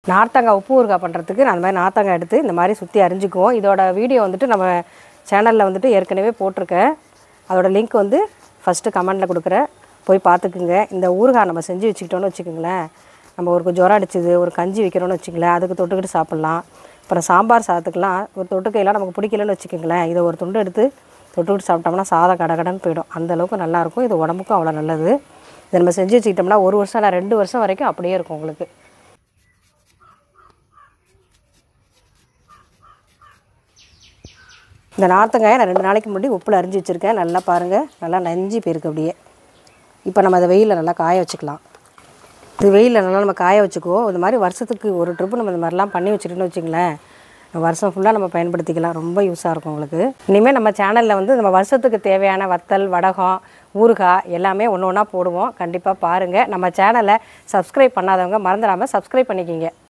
நார்த்தங்காய் உப்பு ஊறுகாய் பண்ணுறதுக்கு நான் அந்த மாதிரி நார்த்தங்காய் எடுத்து இந்த மாதிரி சுற்றி அரிஞ்சுக்குவோம் இதோட வீடியோ வந்துட்டு நம்ம சேனலில் வந்துட்டு ஏற்கனவே போட்டிருக்கேன் அதோட லிங்க் வந்து ஃபஸ்ட்டு கமெண்டில் கொடுக்குறேன் போய் பார்த்துக்குங்க இந்த ஊறுகாய் நம்ம செஞ்சு வச்சுக்கிட்டோன்னு வச்சுக்கோங்களேன் நம்ம ஒரு ஜுரம் அடிச்சுது ஒரு கஞ்சி வைக்கிறோன்னு வச்சுங்களேன் அதுக்கு தொட்டுக்கிட்டு சாப்பிட்லாம் அப்புறம் சாம்பார் சாதத்துக்கெலாம் ஒரு தொட்டுக்கையெல்லாம் நமக்கு பிடிக்கலன்னு வச்சுக்கோங்களேன் இதை ஒரு துண்டு எடுத்து தொட்டுக்கிட்டு சாப்பிட்டோம்னா சாதம் கடகடன்னு போயிடும் அந்த அளவுக்கு நல்லாயிருக்கும் இது உடம்புக்கும் அவ்வளோ நல்லது இதை நம்ம செஞ்சு வச்சுக்கிட்டோம்னா ஒரு வருஷம் இல்லை ரெண்டு வருஷம் வரைக்கும் அப்படியே இருக்கும் உங்களுக்கு இந்த நார்த்தங்காயை நான் ரெண்டு நாளைக்கு முன்னாடி உப்பில் அரிஞ்சு வச்சுருக்கேன் நல்லா பாருங்கள் நல்லா நஞ்சு போயிருக்கு அப்படியே இப்போ நம்ம அதை வெயிலில் நல்லா காய வச்சுக்கலாம் இது வெயிலில் நல்லா நம்ம காய வச்சுக்குவோம் இந்த மாதிரி வருஷத்துக்கு ஒரு ட்ரிப்பு நம்ம இந்த மாதிரிலாம் பண்ணி வச்சுக்கிட்டோன்னு வச்சுங்களேன் வருஷம் ஃபுல்லாக நம்ம பயன்படுத்திக்கலாம் ரொம்ப யூஸாக இருக்கும் உங்களுக்கு இனிமேல் நம்ம சேனலில் வந்து நம்ம வருஷத்துக்கு தேவையான வத்தல் வடகம் ஊறுகாய் எல்லாமே ஒன்று ஒன்றா போடுவோம் கண்டிப்பாக பாருங்கள் நம்ம சேனலை சப்ஸ்கிரைப் பண்ணாதவங்க மறந்துடாமல் சப்ஸ்கிரைப் பண்ணிக்கிங்க